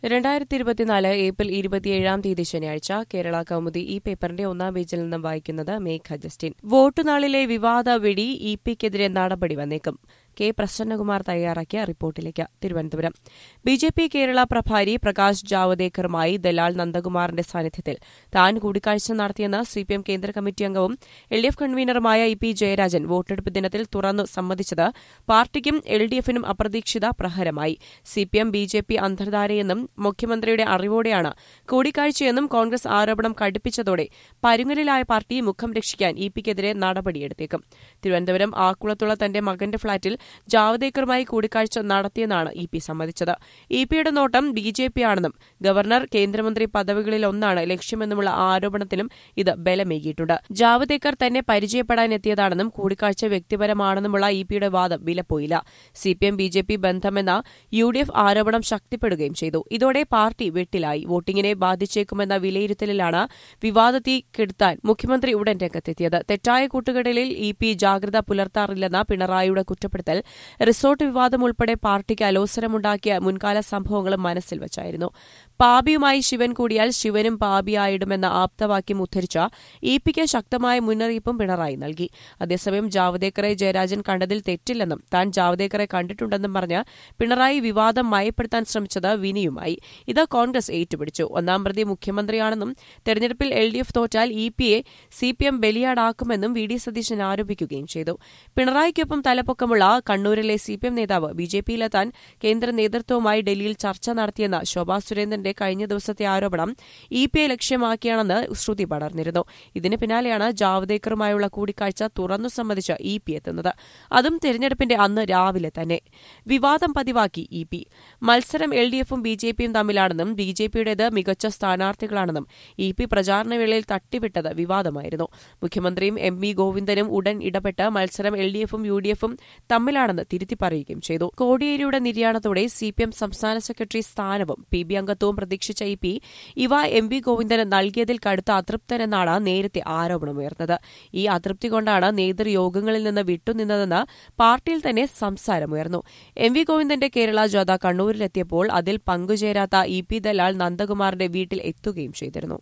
രണ്ടായിരത്തി ഇരുപത്തിനാല് ഏപ്രിൽ ഇരുപത്തിയേഴാം തീയതി ശനിയാഴ്ച കേരള കൗമുദി ഈ പേപ്പറിന്റെ ഒന്നാം പേജിൽ നിന്നും വായിക്കുന്നത് മേഘ ജസ്റ്റിൻ വോട്ടുനാളിലെ വിവാദ വെടി ഇ പിക്കെതിരെ നടപടി വന്നേക്കും കെ പ്രസന്നകുമാർ തയ്യാറാക്കിയ റിപ്പോർട്ടിലേക്ക് Thiruvananthapuram B J P Kerala പ്രഭാരി പ്രകാശ് ജാവദേക്കറുമായി ദലാൽ നന്ദകുമാറിന്റെ സാന്നിധ്യത്തിൽ താൻ കൂടിക്കാഴ്ച നടത്തിയെന്ന് സിപിഎം കേന്ദ്ര കമ്മിറ്റി അംഗവും എൽ ഡി എഫ് കൺവീനറുമായ ഇ പി ജയരാജൻ വോട്ടെടുപ്പ് ദിനത്തിൽ തുറന്നു സമ്മതിച്ചത് പാർട്ടിക്കും എൽ ഡി എഫിനും അപ്രതീക്ഷിത പ്രഹരമായി സിപിഎം ബി ജെ പി അന്തർധാരയെന്നും മുഖ്യമന്ത്രിയുടെ അറിവോടെയാണ് കൂടിക്കാഴ്ചയെന്നും കോൺഗ്രസ് ആരോപണം കടുപ്പിച്ചതോടെ പരുങ്ങലിലായ പാർട്ടി മുഖം രക്ഷിക്കാൻ ഇ പിക്കെതിരെ നടപടിയെടുത്തേക്കും തിരുവനന്തപുരം ആക്കുളത്തുള്ള തന്റെ മകന്റെ ഫ്ളാറ്റിൽ ജാവദേക്കറുമായി കൂടിക്കാഴ്ച നടത്തിയെന്നാണ് ഇ പി സമ്മതിച്ചത് ഇ പിയുടെ നോട്ടം ബി ജെ പി ആണെന്നും ഗവർണർ കേന്ദ്രമന്ത്രി പദവികളിലൊന്നാണ് ലക്ഷ്യമെന്നുമുള്ള ആരോപണത്തിലും ഇത് ബലമേകിയിട്ടുണ്ട് ജാവദേക്കർ തന്നെ പരിചയപ്പെടാനെത്തിയതാണെന്നും കൂടിക്കാഴ്ച വ്യക്തിപരമാണെന്നുമുള്ള ഇ പിയുടെ വാദം വിലപ്പോയില്ല സിപിഎം ബി ജെ പി ബന്ധമെന്ന യു ഡി എഫ് ആരോപണം ശക്തിപ്പെടുകയും ചെയ്തു ഇതോടെ പാർട്ടി വെട്ടിലായി വോട്ടിങ്ങിനെ ബാധിച്ചേക്കുമെന്ന വിലയിരുത്തലിലാണ് വിവാദത്തിൽ കെടുത്താൻ മുഖ്യമന്ത്രി ഉടൻ രംഗത്തെത്തിയത് തെറ്റായ കൂട്ടുകെട്ടലിൽ ഇ പി ജാഗ്രത പുലർത്താറില്ലെന്ന പിണറായിയുടെ കുറ്റപ്പെടുത്തൽ റിസോർട്ട് വിവാദം ഉൾപ്പെടെ പാർട്ടിക്ക് അലോസരമുണ്ടാക്കിയ മുൻകാല സംഭവങ്ങളും മനസ്സിൽ വച്ചായിരുന്നു പാപിയുമായി ശിവൻ കൂടിയാൽ ശിവനും പാപിയായിടുമെന്ന ആപ്തവാക്യം ഉദ്ധരിച്ച ഇ പിക്ക് ശക്തമായ മുന്നറിയിപ്പും പിണറായി നൽകി അതേസമയം ജാവദേക്കറെ ജയരാജൻ കണ്ടതിൽ തെറ്റില്ലെന്നും താൻ ജാവദേക്കറെ കണ്ടിട്ടുണ്ടെന്നും പറഞ്ഞ് പിണറായി വിവാദം മയപ്പെടുത്താൻ ശ്രമിച്ചത് വിനിയുമായി ഇത് കോൺഗ്രസ് ഏറ്റുപിടിച്ചു ഒന്നാം പ്രതി മുഖ്യമന്ത്രിയാണെന്നും തെരഞ്ഞെടുപ്പിൽ എൽ ഡി എഫ് തോറ്റാൽ ഇ പിയെ സി പി എം ബലിയാടാക്കുമെന്നും വി ഡി സതീശൻ ആരോപിക്കുകയും ചെയ്തു പിണറായിക്കൊപ്പം തലപ്പൊക്കമുള്ള കണ്ണൂരിലെ സി പി എം നേതാവ് ബി ജെ പിയിലെത്താൻ കേന്ദ്ര നേതൃത്വവുമായി ഡൽഹിയിൽ ചർച്ച നടത്തിയെന്ന ശോഭാ സുരേന്ദ്രന്റെ കഴിഞ്ഞ ദിവസത്തെ ആരോപണം ഇ പിയെ ലക്ഷ്യമാക്കിയാണെന്ന് ശ്രുതി പടർന്നിരുന്നു ഇതിന് പിന്നാലെയാണ് ജാവദേക്കറുമായുള്ള കൂടിക്കാഴ്ച തുറന്നു സമ്മതിച്ച് ഇ പി എത്തുന്നത് അതും തെരഞ്ഞെടുപ്പിന്റെ അന്ന് രാവിലെ തന്നെ വിവാദം പതിവാക്കി ഇ പി മത്സരം എൽ ഡി എഫും ബി ജെ പിയും തമ്മിലാണെന്നും ബി ജെ പിയുടേത് മികച്ച സ്ഥാനാർത്ഥികളാണെന്നും ഇ പി പ്രചാരണവേളയിൽ തട്ടിവിട്ടത് വിവാദമായിരുന്നു മുഖ്യമന്ത്രിയും എം വി ഗോവിന്ദനും ഉടൻ ഇടപെട്ട് മത്സരം എൽ ഡി എഫും യു ഡി എഫും തമ്മിലാണെന്ന് തിരുത്തി പറയുകയും ചെയ്തു കോടിയേരിയുടെ നിര്യാണത്തോടെ സി പി എം സംസ്ഥാന സെക്രട്ടറി സ്ഥാനവും പി ബി അംഗത്വവും പ്രതീക്ഷിച്ച ഇ പി ഇവ എം വി ഗോവിന്ദന് നൽകിയതിൽ കടുത്ത അതൃപ്തനെന്നാണ് നേരത്തെ ആരോപണമുയർന്നത് ഈ അതൃപ്തി കൊണ്ടാണ് നേതൃയോഗങ്ങളിൽ നിന്ന് വിട്ടുനിന്നതെന്ന് പാർട്ടിയിൽ തന്നെ സംസാരമുയർന്നു എം വി ഗോവിന്ദന്റെ കേരള ജാഥ കണ്ണൂരിലെത്തിയപ്പോൾ അതിൽ പങ്കുചേരാത്ത ഇ പി ദലാൽ നന്ദകുമാറിന്റെ വീട്ടിൽ എത്തുകയും ചെയ്തിരുന്നു